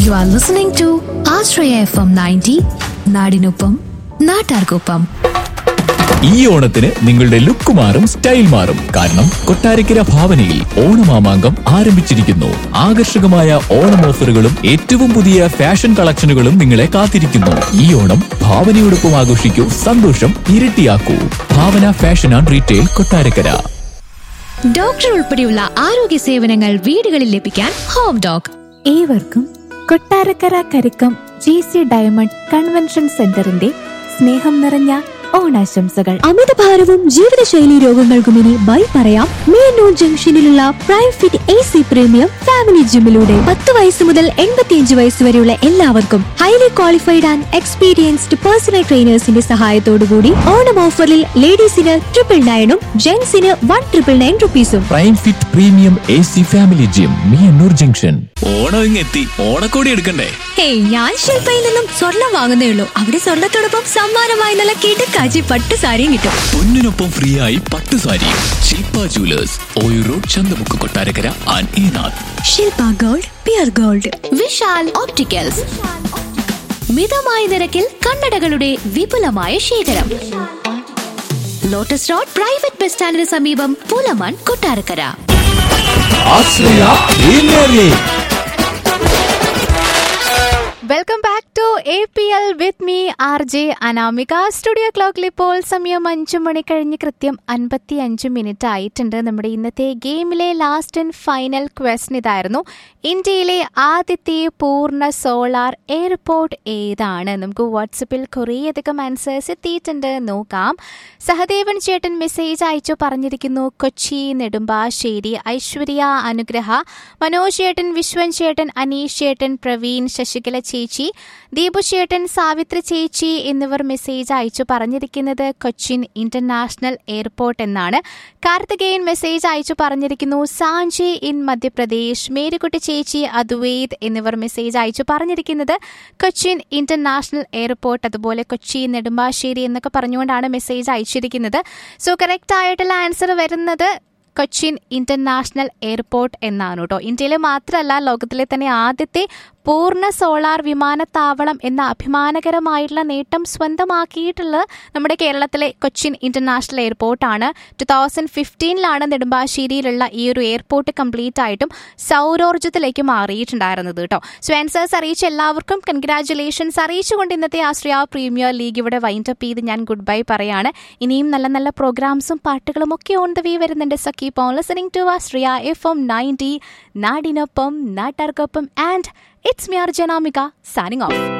You are listening to Ashraya FM 90, നാടിനൊപ്പം നാട്ടാർക്കൊപ്പം ഈ ഓണത്തിന് നിങ്ങളുടെ ലുക്ക് മാറും സ്റ്റൈൽ മാറും കാരണം കൊട്ടാരക്കര ഭാവനയിൽ ഓണമാമാങ്കം ആരംഭിച്ചിരിക്കുന്നു ആകർഷകമായ ഓണം ഓഫറുകളും ഏറ്റവും പുതിയ ഫാഷൻ കളക്ഷനുകളും നിങ്ങളെ കാത്തിരിക്കുന്നു ഈ ഓണം ഭാവനയോടൊപ്പം ആഘോഷിക്കൂ സന്തോഷം ഇരട്ടിയാക്കൂ Bhavana fashion and retail Kottarakkara doctor ഉൾപ്പെടെയുള്ള ആരോഗ്യ സേവനങ്ങൾ വീടുകളിൽ ലഭിക്കാൻ ഹോം ഡോക് ഏവർക്കും Kottarakkara Karikkam G C diamond convention സെന്ററിന്റെ സ്നേഹം നിറഞ്ഞ ഓണാശംസകൾ അമിതഭാരവും ജീവിതശൈലി രോഗങ്ങൾക്കും ഇനി ബൈ പറയാം മേനൂർ ജംഗ്ഷനിലുള്ള prime fit A C premium family ജിമ്മിലൂടെ പത്ത് വയസ്സ് മുതൽ എൺപത്തിയഞ്ച് വയസ്സ് വരെയുള്ള എല്ലാവർക്കും highly qualified and experienced personal ട്രെയിനേഴ്സിന്റെ സഹായത്തോടുകൂടി ഓണം ഓഫറിൽ ലേഡീസിന് ട്രിപ്പിൾ നയനും ജെന്റ്സിന് വൺ ട്രിപ്പിൾ നയൻ റുപ്പീസും prime fit premium A C family gym Miyannoor junction Onam ഇങ്ങെത്തി ഓണക്കോടി എടുക്കണ്ടേ ഹേയ് ഞാൻ ശില്പയിൽ നിന്നും സ്വർണം വാങ്ങുന്നേ ഉള്ളൂ അവിടെ സ്വർണത്തോടൊപ്പം സമ്മാനമായി നല്ല കിടക്കാച്ചി പട്ട് സാരിയും കിട്ടും പൊന്നിനൊപ്പം ഫ്രീ ആയി പട്ട് സാരിയും Shilpa jewellers Oyoor road Chanthamukku Kottarakkara and ഈനാഥ് Shilpa gold pure gold Vishal opticals മിതമായ നിരക്കിൽ കണ്ണടകളുടെ വിപുലമായ ശേഖരം ലോട്ടസ് റോഡ് പ്രൈവറ്റ് ബസ് സ്റ്റാൻഡിന് സമീപം Pulamon Kottarakkara welcome back to A P L with me R J Anamika studio ക്ലോക്കിൽ ഇപ്പോൾ സമയം അഞ്ചു മണി കഴിഞ്ഞ് കൃത്യം അൻപത്തി അഞ്ച് മിനിറ്റ് ആയിട്ടുണ്ട് നമ്മുടെ ഇന്നത്തെ ഗെയിമിലെ ലാസ്റ്റ് ആൻഡ് ഫൈനൽ ക്വസ്റ്റൻ ഇതായിരുന്നു ഇന്ത്യയിലെ ആദ്യത്തെ പൂർണ്ണ സോളാർ എയർപോർട്ട് ഏതാണ് നമുക്ക് വാട്സപ്പിൽ കുറേയധികം ആൻസേഴ്സ് എത്തിയിട്ടുണ്ട് നോക്കാം സഹദേവൻ ചേട്ടൻ മെസ്സേജ് അയച്ചു പറഞ്ഞിരിക്കുന്നു കൊച്ചി നെടുമ്പാശ്ശേരി ഐശ്വര്യ അനുഗ്രഹ മനോജ് ചേട്ടൻ വിശ്വൻ ചേട്ടൻ അനീഷ് ചേട്ടൻ പ്രവീൺ ശശികല ചേച്ചി ദീപു ചേട്ടൻ സാവിത്രി ചേച്ചി എന്നിവർ മെസ്സേജ് അയച്ചു പറഞ്ഞിരിക്കുന്നത് കൊച്ചിൻ ഇന്റർനാഷണൽ എയർപോർട്ട് എന്നാണ് കാർത്തികേയൻ മെസ്സേജ് അയച്ചു പറഞ്ഞിരിക്കുന്നു സാഞ്ചി ഇൻ മധ്യപ്രദേശ് മേരിക്കുട്ടി ചേച്ചി അദ്വൈത് എന്നിവർ മെസ്സേജ് അയച്ചു പറഞ്ഞിരിക്കുന്നത് കൊച്ചിൻ ഇന്റർനാഷണൽ എയർപോർട്ട് അതുപോലെ കൊച്ചി നെടുമ്പാശ്ശേരി എന്നൊക്കെ പറഞ്ഞുകൊണ്ടാണ് മെസ്സേജ് അയച്ചിരിക്കുന്നത് സോ കറക്റ്റ് ആയിട്ടുള്ള ആൻസർ വരുന്നത് കൊച്ചിൻ ഇന്റർനാഷണൽ എയർപോർട്ട് എന്നാണ് കേട്ടോ ഇന്ത്യയിലെ മാത്രമല്ല ലോകത്തിലെ തന്നെ ആദ്യത്തെ പൂർണ്ണ സോളാർ വിമാനത്താവളം എന്ന അഭിമാനകരമായിട്ടുള്ള നേട്ടം സ്വന്തമാക്കിയിട്ടുള്ളത് നമ്മുടെ കേരളത്തിലെ കൊച്ചിൻ ഇന്റർനാഷണൽ എയർപോർട്ടാണ് ടു തൗസൻഡ് ഫിഫ്റ്റീനിലാണ് നെടുമ്പാശ്ശേരിയിലുള്ള ഈ ഒരു എയർപോർട്ട് കംപ്ലീറ്റ് ആയിട്ടും സൗരോർജ്ജത്തിലേക്ക് മാറിയിട്ടുണ്ടായിരുന്നത് കേട്ടോ സോ ആൻസേഴ്സ് അറിയിച്ച എല്ലാവർക്കും കൺഗ്രാറ്റുലേഷൻസ് അറിയിച്ചുകൊണ്ട് ഇന്നത്തെ ആശ്രയ പ്രീമിയർ ലീഗ് ഇവിടെ വൈൻഡ് അപ്പ് ചെയ്ത് ഞാൻ ഗുഡ് ബൈ പറയാണ് ഇനിയും നല്ല നല്ല പ്രോഗ്രാംസും പാട്ടുകളും ഒക്കെ ഓൺ ദ വേ വരുന്നുണ്ട് so keep on listening to Ashraya F M ninety നാടിനൊപ്പം നാട്ടാർക്കൊപ്പം ആൻഡ് ഇറ്റ്സ് മി അർജനാമിക സാനിങ് ഓഫ്